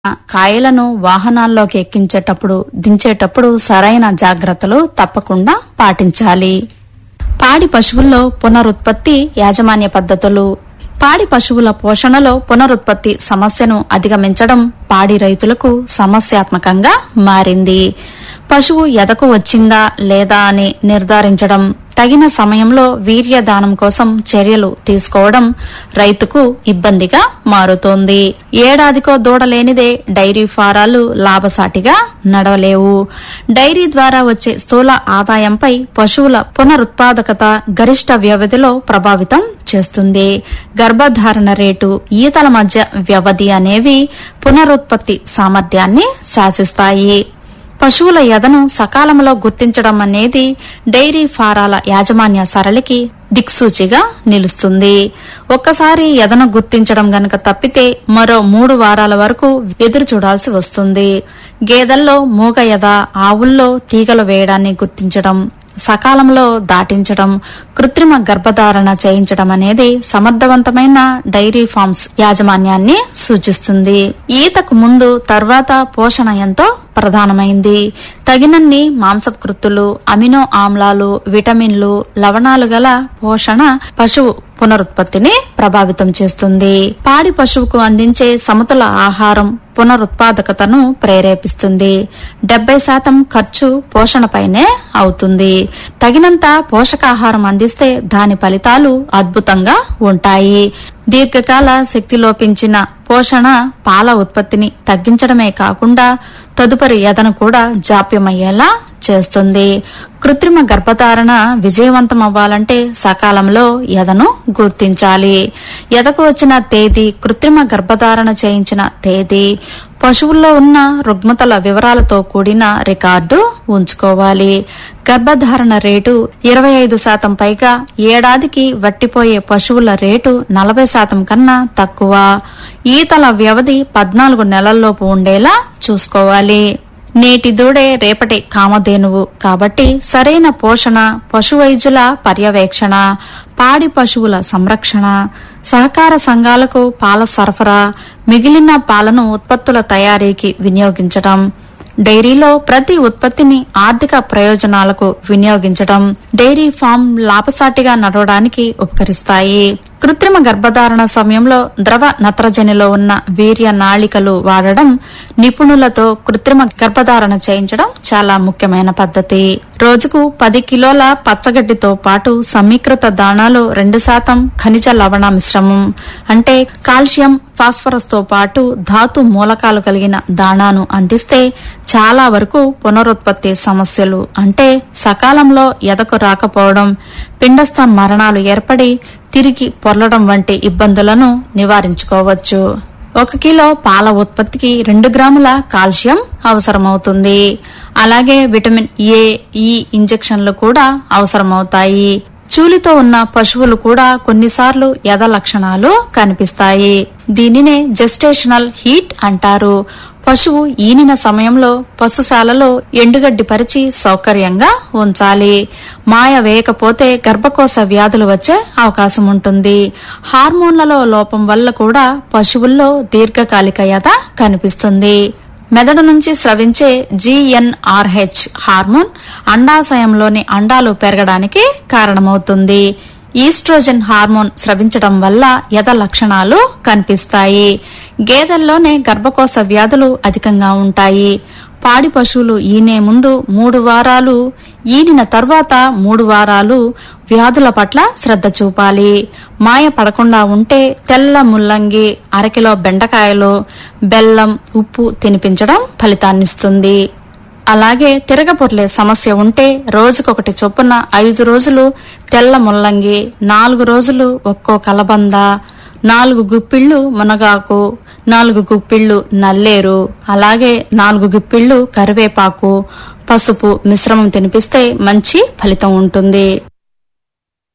కాయలను వాహనాల్లోకి ఎక్కించేటప్పుడు దించేటప్పుడు సరైన జాగ్రత్తలు తప్పకుండా పాటించాలి పాడి పశువుల్లో పునరుత్పత్తి యాజమాన్య పద్ధతులు పాడి పశువుల పోషణలో పునరుత్పత్తి సమస్యను అధిగమించడం పాడి రైతులకు సమస్యాత్మకంగా మారింది పశువు ఎదకు వచ్చిందా లేదా అని నిర్ధారించడం తగిన సమయంలో వీర్యదానం కోసం చర్యలు తీసుకోవడం రైతుకు ఇబ్బందిగా మారుతోంది ఏడాదికో దూడలేనిదే డైరీ ఫారాలు లాభసాటిగా నడవలేవు డైరీ ద్వారా వచ్చే స్థూల ఆదాయంపై పశువుల పునరుత్పాదకత గరిష్ట వ్యవధిలో ప్రభావితం చేస్తుంది గర్భధారణ రేటు ఈతల మధ్య వ్యవధి అనేవి పునరుత్పత్తి సామర్థ్యాన్ని శాసిస్తాయి పశువుల ఎదను సకాలంలో గుర్తించడం అనేది డైరీ ఫారాల యాజమాన్య సరళికి దిక్సూచిగా నిలుస్తుంది ఒక్కసారి ఎదను గుర్తించడం గనక తప్పితే మరో మూడు వారాల వరకు ఎదురు చూడాల్సి వస్తుంది గేదెల్లో మూగ ఎద ఆవుల్లో తీగలు వేయడాన్ని గుర్తించడం సకాలంలో దాటించడం కృత్రిమ గర్భధారణ చేయించడం అనేది సమర్థవంతమైన డైరీ ఫార్మ్స్ యాజమాన్యాన్ని సూచిస్తుంది ఈతకు ముందు తర్వాత పోషణ ఎంతో ప్రధానమైంది తగినన్ని మాంసకృత్తులు అమినో ఆమ్లాలు విటమిన్లు లవణాలు గల పోషణ పశువు పునరుత్పత్తిని ప్రభావితం చేస్తుంది పాడి పశువుకు అందించే సమతుల ఆహారం పునరుత్పాదకతను ప్రేరేపిస్తుంది డెబ్బై శాతం ఖర్చు పోషణపైనే అవుతుంది తగినంత పోషకాహారం అందిస్తే దాని ఫలితాలు అద్భుతంగా ఉంటాయి దీర్ఘకాల శక్తి లోపించిన పోషణ పాల ఉత్పత్తిని తగ్గించడమే కాకుండా తదుపరి ఎదను కూడా జాప్యమయ్యేలా చేస్తుంది కృత్రిమ గర్భధారణ విజయవంతం అవ్వాలంటే సకాలంలో ఎదను గుర్తించాలి ఎదకు వచ్చిన తేదీ కృత్రిమ గర్భధారణ చేయించిన తేదీ పశువుల్లో ఉన్న రుగ్మతల వివరాలతో కూడిన రికార్డు ఉంచుకోవాలి గర్భధారణ రేటు ఇరవై ఐదు శాతం పైగా ఏడాదికి వట్టిపోయే పశువుల రేటు నలభై శాతం కన్నా తక్కువ ఈతల వ్యవధి పద్నాలుగు నెలల్లోపు ఉండేలా చూసుకోవాలి నేటి దూడే రేపటి కామధేనువు కాబట్టి సరైన పోషణ పశువైద్యుల పర్యవేక్షణ పాడి పశువుల సంరక్షణ సహకార సంఘాలకు పాల సరఫరా మిగిలిన పాలను ఉత్పత్తుల తయారీకి వినియోగించడం డైరీలో ప్రతి ఉత్పత్తిని ఆర్థిక ప్రయోజనాలకు వినియోగించడం డైరీ ఫామ్ లాభసాటిగా నడవడానికి ఉపకరిస్తాయి కృత్రిమ గర్భధారణ సమయంలో ద్రవ నత్రజనిలో ఉన్న వీర్య నాళికలు వాడడం నిపుణులతో కృత్రిమ గర్భధారణ చేయించడం చాలా ముఖ్యమైన పద్ధతి రోజుకు పది కిలోల పచ్చగడ్డితో పాటు సమీకృత దాణాలో రెండు శాతం ఖనిజ లవణ మిశ్రమం అంటే కాల్షియం ఫాస్ఫరస్ తో పాటు ధాతు మూలకాలు కలిగిన దాణాను అందిస్తే చాలా వరకు పునరుత్పత్తి సమస్యలు అంటే సకాలంలో ఎదకు రాకపోవడం పిండస్థ మరణాలు ఏర్పడి తిరిగి పొర్లడం వంటి ఇబ్బందులను నివారించుకోవచ్చు ఒక కిలో పాల ఉత్పత్తికి రెండు గ్రాముల కాల్షియం అవసరమవుతుంది అలాగే విటమిన్ ఏ ఈ ఇంజెక్షన్లు కూడా అవసరమవుతాయి చూలితో ఉన్న పశువులు కూడా కొన్నిసార్లు యథ లక్షణాలు కనిపిస్తాయి దీనినే జెస్టేషనల్ హీట్ అంటారు పశువు ఈనిన సమయంలో పశుశాలలో ఎండుగడ్డి పరిచి సౌకర్యంగా ఉంచాలి మాయ వేయకపోతే గర్భకోశ వ్యాధులు వచ్చే అవకాశం ఉంటుంది హార్మోన్లలో లోపం వల్ల కూడా పశువుల్లో దీర్ఘకాలిక యథ కనిపిస్తుంది మెదడు నుంచి స్రవించే జిఎన్ఆర్హెచ్ హార్మోన్ అండాశయంలోని అండాలు పెరగడానికి కారణమవుతుంది ఈస్ట్రోజన్ హార్మోన్ స్రవించడం వల్ల యథ లక్షణాలు కనిపిస్తాయి గేదెల్లోనే గర్భకోశ వ్యాధులు అధికంగా ఉంటాయి పాడి పశువులు ఈనే ముందు మూడు వారాలు ఈనిన తర్వాత మూడు వారాలు వ్యాధుల పట్ల శ్రద్ధ చూపాలి మాయ పడకుండా ఉంటే తెల్ల ముల్లంగి అరకిలో బెండకాయలు బెల్లం ఉప్పు తినిపించడం ఫలితాన్నిస్తుంది అలాగే తిరగపొర్లే సమస్య ఉంటే రోజుకొకటి చొప్పున ఐదు రోజులు తెల్ల ముల్లంగి నాలుగు రోజులు ఒక్కో కలబంద నాలుగు గుప్పిళ్లు మునగాకు నాలుగు గుప్పిళ్లు నల్లేరు అలాగే నాలుగు గుప్పిళ్లు కరివేపాకు పసుపు మిశ్రమం తినిపిస్తే మంచి ఫలితం ఉంటుంది